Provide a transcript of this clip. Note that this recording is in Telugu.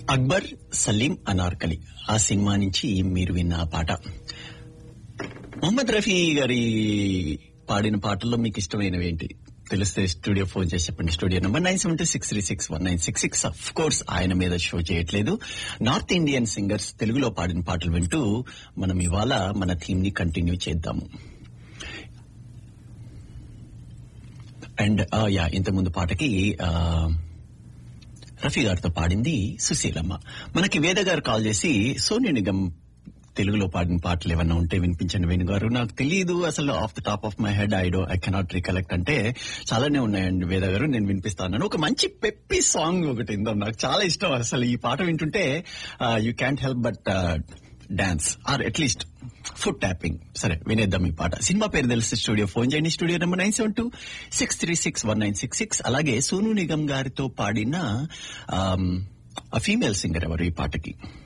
అక్బర్ సలీం అనార్కలి ఆ సినిమా నుంచి మీరు విన్న ఆ పాట మొహమ్మద్ రఫీ గారి పాడిన పాటల్లో మీకు ఇష్టమైనవి ఏంటి తెలిస్తే స్టూడియో ఫోన్ చేసి చెప్పండి studio number nine seven two six three six one nine six six of course ఆయన మీద షో చేయట్లేదు నార్త్ ఇండియన్ సింగర్స్ తెలుగులో పాడిన పాటలు వింటూ మనం ఇవాళ మన థీమ్ ని కంటిన్యూ చేద్దాము అండ్ యా ఇంతకుముందు పాటకి ఆ, రఫీ గారితో పాడింది సుశీలమ్మ మనకి వేద గారు కాల్ చేసి సోని నిగమ్ తెలుగులో పాడిన పాటలు ఏమన్నా ఉంటే వినిపించండి వేణు గారు నాకు తెలియదు అసలు off the top of my head I do I cannot recollect అంటే చాలానే ఉన్నాయండి వేద గారు నేను వినిపిస్తాను ఒక మంచి పెప్పి సాంగ్ ఒకటి ఇందో నాకు చాలా ఇష్టం అసలు ఈ పాట వింటుంటే you can't help but dance or at least food tapping సరే వినేద్దాం ఈ పాట సినిమా పేరు తెలిసి స్టూడియో ఫోన్ చేయండి studio number nine seven two six three six one nine six six అలాగే సోను నిగమ్ గారితో పాడిన ఆమ్, ఆ ఫీమేల్ సింగర్ ఎవరు ఈ పాటకి